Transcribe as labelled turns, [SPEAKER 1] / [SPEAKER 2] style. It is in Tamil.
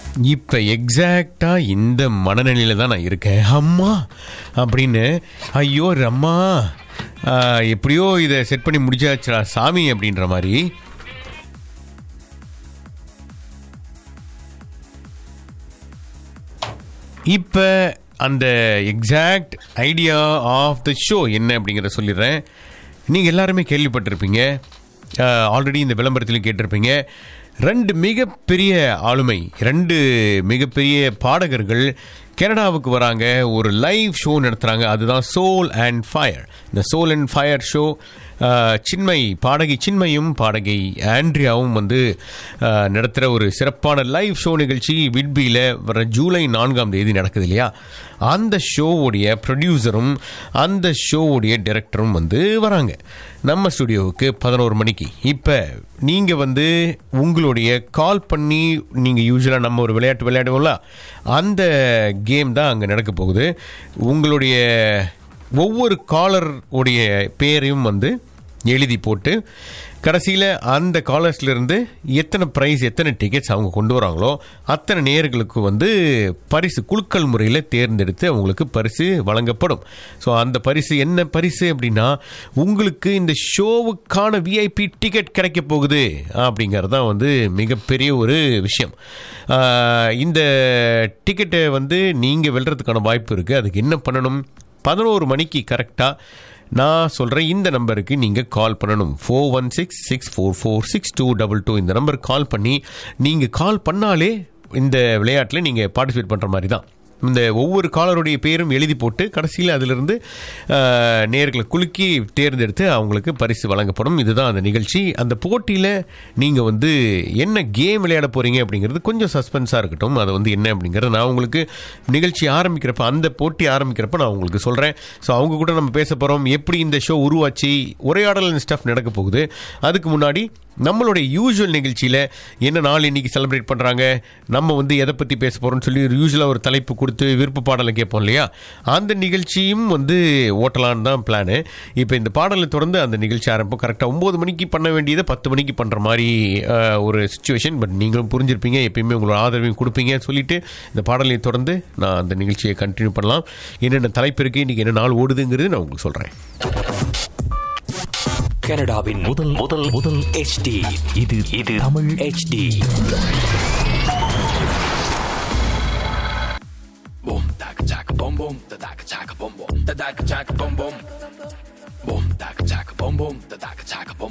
[SPEAKER 1] இப்போ எக்ஸாக்டா இந்த மனநிலையில தான் நான் இருக்கேன் அம்மா அப்படின்னு ஐயோ அம்மா ஆஹ், எப்படியோ இதை செட் பண்ணி முடிச்சாச்சுடா சாமி அப்படின்ற மாதிரி இப்போ அந்த exact idea of the show என்ன அப்படிங்கிறத சொல்லிடுறேன் நீங்கள் எல்லாருமே கேள்விப்பட்டிருப்பீங்க ஆல்ரெடி இந்த விளம்பரத்திலும் கேட்டிருப்பீங்க ரெண்டு மிகப்பெரிய ஆளுமை ரெண்டு மிகப்பெரிய பாடகர்கள் கனடாவுக்கு வராங்க ஒரு லைவ் ஷோ நடத்துகிறாங்க அதுதான் சோல் அண்ட் ஃபயர் இந்த soul and fire show Chinmayi பாடகி சின்மையும் பாடகி ஆண்ட்ரியாவும் வந்து நடத்துகிற ஒரு சிறப்பான லைவ் ஷோ நிகழ்ச்சி விட்பியில் வர ஜூலை நான்காம் தேதி நடக்குது இல்லையா அந்த ஷோவுடைய ப்ரொடியூசரும் அந்த ஷோவுடைய டைரக்டரும் வந்து வராங்க நம்ம ஸ்டுடியோவுக்கு பதினோரு மணிக்கு இப்போ நீங்கள் வந்து உங்களுடைய கால் பண்ணி நீங்கள் யூஸ்வலாக நம்ம ஒரு விளையாட்டு விளையாடுவோம்ல அந்த கேம் தான் அங்கே நடக்க போகுது உங்களுடைய ஒவ்வொரு காலர் உடைய பேரையும் வந்து எழுதி போட்டு கடைசியில் அந்த காலர்ஸ்லேருந்து எத்தனை ப்ரைஸ் எத்தனை டிக்கெட்ஸ் அவங்க கொண்டு வராங்களோ அத்தனை நேயர்களுக்கு வந்து பரிசு குலுக்கல் முறையில் தேர்ந்தெடுத்து அவங்களுக்கு பரிசு வழங்கப்படும் ஸோ அந்த பரிசு என்ன பரிசு அப்படின்னா உங்களுக்கு இந்த ஷோவுக்கான விஐபி டிக்கெட் கிடைக்க போகுது அப்படிங்கிறது தான் வந்து மிகப்பெரிய ஒரு விஷயம் ஆஹ் இந்த டிக்கெட்டை வந்து நீங்கள் வெல்றதுக்கான வாய்ப்பு இருக்குது அதுக்கு என்ன பண்ணணும் பதினோரு மணிக்கு கரெக்டாக நான் சொல்கிறேன் இந்த நம்பருக்கு நீங்கள் கால் பண்ணணும் four one six six four four six two double two இந்த நம்பருக்கு கால் பண்ணி நீங்கள் கால் பண்ணாலே இந்த விளையாட்டில் நீங்கள் பார்ட்டிசிபேட் பண்ணுற மாதிரி தான் இந்த ஒவ்வொரு காலருடைய பேரும் எழுதி போட்டு கடைசியில் அதிலிருந்து ஆஹ், நேர்களை குலுக்கி தேர்ந்தெடுத்து அவங்களுக்கு பரிசு வழங்கப்படும் இதுதான் அந்த நிகழ்ச்சி அந்த போட்டியில் நீங்கள் வந்து என்ன கேம் விளையாட போகிறீங்க அப்படிங்கிறது கொஞ்சம் சஸ்பென்ஸாக இருக்கட்டும் அது வந்து என்ன அப்படிங்கிறது நான் உங்களுக்கு நிகழ்ச்சி ஆரம்பிக்கிறப்ப அந்த போட்டி ஆரம்பிக்கிறப்ப நான் உங்களுக்கு சொல்கிறேன் ஸோ அவங்க கூட நம்ம பேச போகிறோம் எப்படி இந்த ஷோ உருவாச்சு உரையாடல் ஸ்டஃப் நடக்க போகுது அதுக்கு முன்னாடி நம்மளுடைய யூஸ்வல் நிகழ்ச்சியில் என்ன நாள் இன்னைக்கு செலிப்ரேட் பண்ணுறாங்க நம்ம வந்து எதை பற்றி பேச போகிறோம்னு சொல்லி யூஸ்வலாக ஒரு தலைப்பு கொடுத்து விருப்ப பாடலை கேட்போம் இல்லையா அந்த நிகழ்ச்சியும் வந்து ஓட்டலான்னு தான் பிளானு இப்போ இந்த பாடலை தொடர்ந்து அந்த நிகழ்ச்சி ஆரம்பிப்போம் கரெக்டாக ஒம்பது மணிக்கு பண்ண வேண்டியதை பத்து மணிக்கு பண்ணுற மாதிரி அஹ், ஒரு சுச்சுவேஷன் பட் நீங்களும் புரிஞ்சிருப்பீங்க எப்பயுமே உங்களோட ஆதரவையும் கொடுப்பீங்கன்னு சொல்லிட்டு இந்த பாடலை தொடர்ந்து நான் அந்த நிகழ்ச்சியை கண்டினியூ பண்ணலாம் என்னென்ன தலைப்பு இருக்குது இன்றைக்கி என்ன நாள் ஓடுதுங்கிறது நான் உங்களுக்கு சொல்கிறேன்
[SPEAKER 2] கனடாவின் முதல் முதல் முதல் HD இது இது Tamil HD
[SPEAKER 3] Boom, tak, tak, boom, boom, da, tak, tak, boom, boom, da, tak, tak, boom, boom. Boom, tak, tak, boom, boom, da, tak, tak, boom,